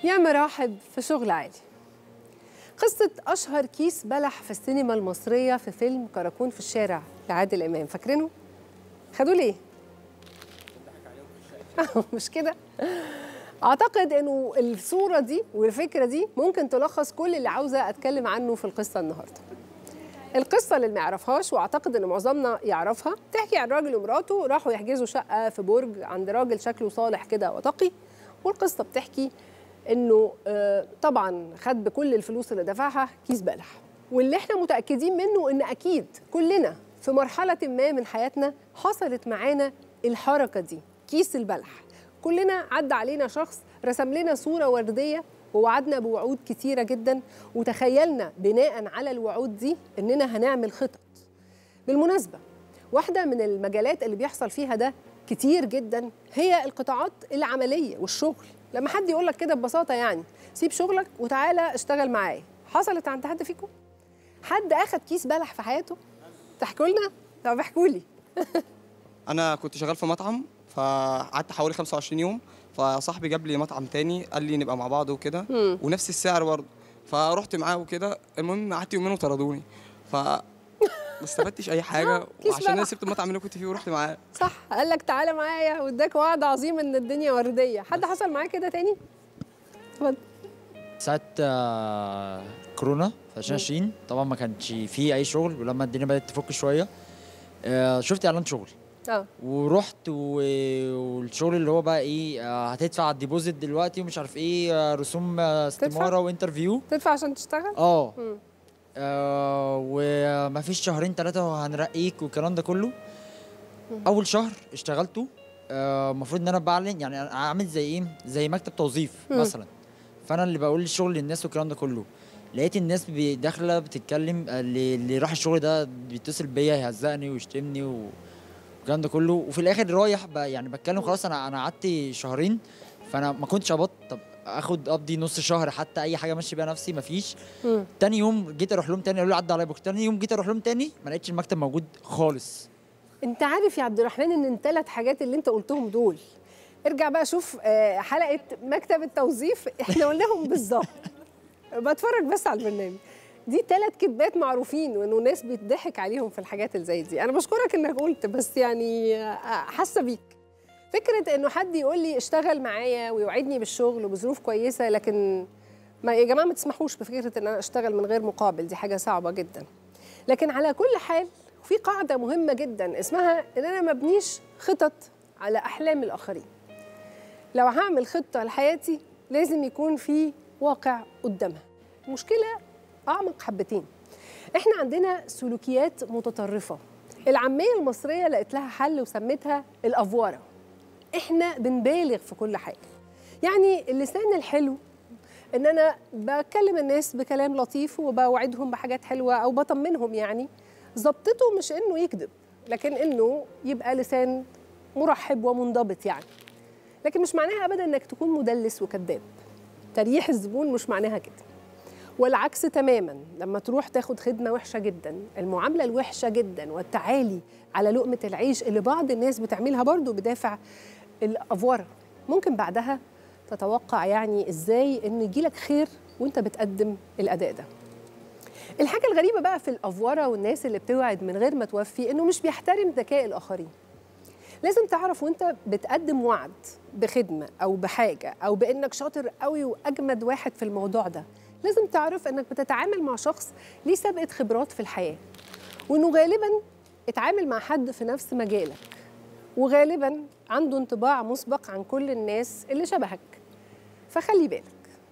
يا مراحب في شغل عالي قصة أشهر كيس بلح في السينما المصرية في فيلم كراكون في الشارع لعادل إمام فاكرينه؟ خدوه ليه؟ مش كده؟ أعتقد إنه الصورة دي والفكرة دي ممكن تلخص كل اللي عاوزة أتكلم عنه في القصة النهاردة القصة اللي ما يعرفهاش واعتقد ان معظمنا يعرفها تحكي عن راجل ومراته راحوا يحجزوا شقة في برج عند راجل شكله صالح كده وتقي والقصة بتحكي انه آه، طبعا خد بكل الفلوس اللي دفعها كيس بلح واللي احنا متأكدين منه ان اكيد كلنا في مرحلة ما من حياتنا حصلت معانا الحركة دي كيس البلح كلنا عدى علينا شخص رسم لنا صورة وردية ووعدنا بوعود كتيرة جدا وتخيلنا بناء على الوعود دي إننا هنعمل خطط بالمناسبة واحدة من المجالات اللي بيحصل فيها ده كتير جدا هي القطاعات العملية والشغل لما حد يقول لك كده ببساطة يعني سيب شغلك وتعالى اشتغل معايا حصلت عند حد فيكم؟ حد أخد كيس بلح في حياته؟ تحكوا لنا؟ طب احكوا لي انا كنت شغال في مطعم فقعدت حوالي 25 يوم فصاحبي جاب لي مطعم تاني قال لي نبقى مع بعض وكده مم. ونفس السعر برضه فرحت معاه وكده المهم قعدت يومين وطردوني ف ما استفدتش اي حاجه كيس وعشان انا بلح. سبت المطعم اللي كنت فيه ورحت معاه صح قال لك تعالى معايا واداك وعد عظيم ان الدنيا ورديه حد حصل معاه كده تاني اتفضل ساعة آه، كورونا في 2020 طبعا ما كانش فيه أي شغل ولما الدنيا بدأت تفك شوية آه، شفت إعلان شغل اه ورحت و- والشغل اللي هو بقى إيه آه، هتدفع الديبوزيت دلوقتي ومش عارف إيه آه، رسوم آه، استمارة وانترفيو تدفع عشان تشتغل اه مم. آه، وما فيش شهرين ثلاثة وهنرقيك والكلام ده كله أول شهر اشتغلته آه، المفروض إن أنا بعلن يعني أنا عامل زي إيه زي مكتب توظيف مم. مثلا فأنا اللي بقول الشغل للناس والكلام ده كله لقيت الناس بي- داخلة بتتكلم آه، اللي اللي راح الشغل ده بيتصل بيا يهزقني ويشتمني و- والكلام ده كله وفي الآخر رايح ب- يعني بتكلم خلاص أنا أنا قعدت شهرين فأنا ما كنتش قبضت طب اخد اقضي نص شهر حتى اي حاجه ماشي بيها نفسي مفيش مم. تاني يوم جيت اروح لهم تاني قالوا لي عدى عليا بكره تاني يوم جيت اروح لهم تاني ما لقيتش المكتب موجود خالص انت عارف يا عبد الرحمن ان الثلاث حاجات اللي انت قلتهم دول ارجع بقى شوف آه، حلقه مكتب التوظيف احنا قلناهم بالظبط بتفرج بس على البرنامج دي ثلاث كذبات معروفين وانه ناس بيتضحك عليهم في الحاجات اللي زي دي انا بشكرك انك قلت بس يعني آه، حاسه بيك فكره انه حد يقول لي اشتغل معايا ويوعدني بالشغل وبظروف كويسه لكن ما يا جماعه ما تسمحوش بفكره ان انا اشتغل من غير مقابل دي حاجه صعبه جدا لكن على كل حال في قاعده مهمه جدا اسمها ان انا ما ابنيش خطط على احلام الاخرين لو هعمل خطه لحياتي لازم يكون في واقع قدامها المشكله اعمق حبتين احنا عندنا سلوكيات متطرفه العاميه المصريه لقت لها حل وسمتها الافواره احنا بنبالغ في كل حاجه يعني اللسان الحلو ان انا بكلم الناس بكلام لطيف وبوعدهم بحاجات حلوه او بطمنهم يعني ظبطته مش انه يكذب لكن انه يبقى لسان مرحب ومنضبط يعني لكن مش معناها ابدا انك تكون مدلس وكذاب تريح الزبون مش معناها كده والعكس تماما لما تروح تاخد خدمه وحشه جدا المعامله الوحشه جدا والتعالي على لقمه العيش اللي بعض الناس بتعملها برضو بدافع الافوره ممكن بعدها تتوقع يعني ازاي ان يجيلك خير وانت بتقدم الاداء ده الحاجه الغريبه بقى في الافوره والناس اللي بتوعد من غير ما توفي انه مش بيحترم ذكاء الاخرين لازم تعرف وانت بتقدم وعد بخدمه او بحاجه او بانك شاطر قوي واجمد واحد في الموضوع ده لازم تعرف انك بتتعامل مع شخص ليه سابقه خبرات في الحياه وانه غالبا اتعامل مع حد في نفس مجالك وغالبا عنده انطباع مسبق عن كل الناس اللي شبهك فخلي بالك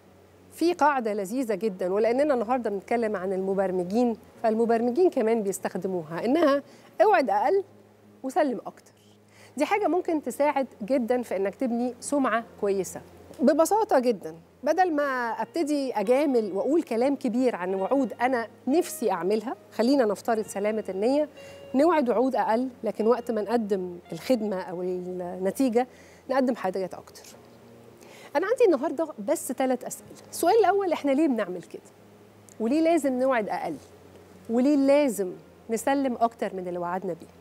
في قاعدة لذيذة جدا ولأننا النهاردة بنتكلم عن المبرمجين فالمبرمجين كمان بيستخدموها إنها اوعد أقل وسلم أكتر دي حاجة ممكن تساعد جدا في إنك تبني سمعة كويسة ببساطة جدا بدل ما ابتدي اجامل واقول كلام كبير عن وعود انا نفسي اعملها خلينا نفترض سلامه النيه نوعد وعود اقل لكن وقت ما نقدم الخدمه او النتيجه نقدم حاجات اكتر انا عندي النهارده بس ثلاث اسئله السؤال الاول احنا ليه بنعمل كده وليه لازم نوعد اقل وليه لازم نسلم اكتر من اللي وعدنا بيه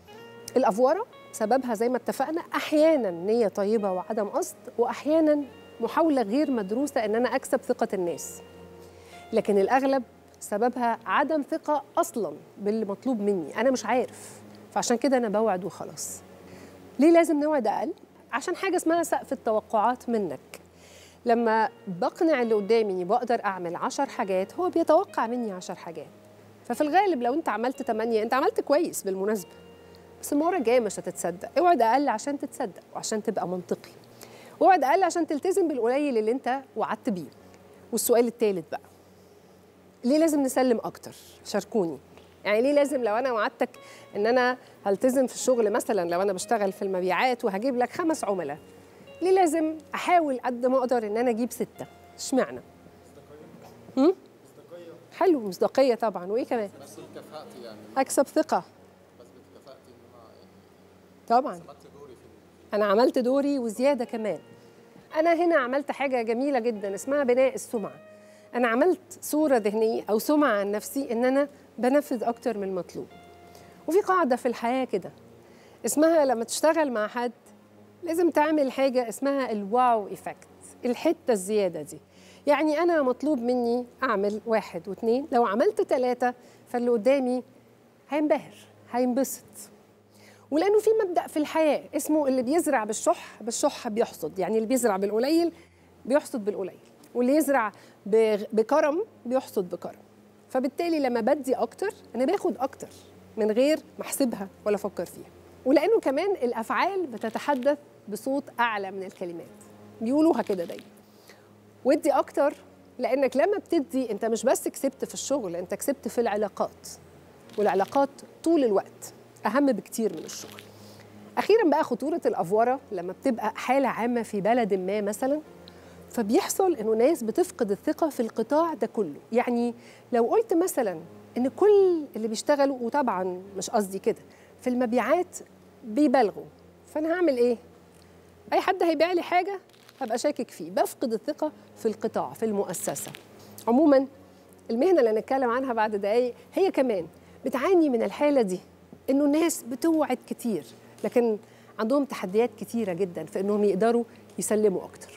الافوره سببها زي ما اتفقنا احيانا نيه طيبه وعدم قصد واحيانا محاوله غير مدروسه ان انا اكسب ثقه الناس لكن الاغلب سببها عدم ثقه اصلا باللي مطلوب مني انا مش عارف فعشان كده انا بوعد وخلاص ليه لازم نوعد اقل عشان حاجه اسمها سقف التوقعات منك لما بقنع اللي قدامي اني بقدر اعمل عشر حاجات هو بيتوقع مني عشر حاجات ففي الغالب لو انت عملت تمانية انت عملت كويس بالمناسبه بس المره الجايه مش هتتصدق اوعد اقل عشان تتصدق وعشان تبقى منطقي اوعد اقل عشان تلتزم بالقليل اللي انت وعدت بيه والسؤال الثالث بقى ليه لازم نسلم اكتر شاركوني يعني ليه لازم لو انا وعدتك ان انا هلتزم في الشغل مثلا لو انا بشتغل في المبيعات وهجيب لك خمس عملاء ليه لازم احاول قد ما اقدر ان انا اجيب سته اشمعنى هم؟ حلو مصداقيه طبعا وايه كمان بس كفاءتي يعني اكسب ثقه بس كفاءتي ان انا يعني طبعا عملت دوري في انا عملت دوري وزياده كمان انا هنا عملت حاجه جميله جدا اسمها بناء السمعه انا عملت صوره ذهنيه او سمعه عن نفسي ان انا بنفذ اكتر من المطلوب وفي قاعده في الحياه كده اسمها لما تشتغل مع حد لازم تعمل حاجه اسمها الواو ايفكت الحته الزياده دي يعني انا مطلوب مني اعمل واحد واثنين لو عملت ثلاثه فاللي قدامي هينبهر هينبسط ولانه في مبدا في الحياه اسمه اللي بيزرع بالشح بالشح بيحصد يعني اللي بيزرع بالقليل بيحصد بالقليل واللي يزرع ب- بكرم بيحصد بكرم فبالتالي لما بدي اكتر انا باخد اكتر من غير ما احسبها ولا افكر فيها ولانه كمان الافعال بتتحدث بصوت اعلى من الكلمات بيقولوها كده دايما وادي اكتر لانك لما بتدي انت مش بس كسبت في الشغل انت كسبت في العلاقات والعلاقات طول الوقت اهم بكتير من الشغل اخيرا بقى خطوره الافوره لما بتبقى حاله عامه في بلد ما مثلا فبيحصل انه ناس بتفقد الثقه في القطاع ده كله يعني لو قلت مثلا ان كل اللي بيشتغلوا وطبعا مش قصدي كده في المبيعات بيبالغوا فانا هعمل ايه اي حد هيبيع لي حاجه هبقى شاكك فيه بفقد الثقه في القطاع في المؤسسه عموما المهنه اللي هنتكلم عنها بعد دقايق هي كمان بتعاني من الحاله دي انه الناس بتوعد كتير لكن عندهم تحديات كتيره جدا في انهم يقدروا يسلموا اكتر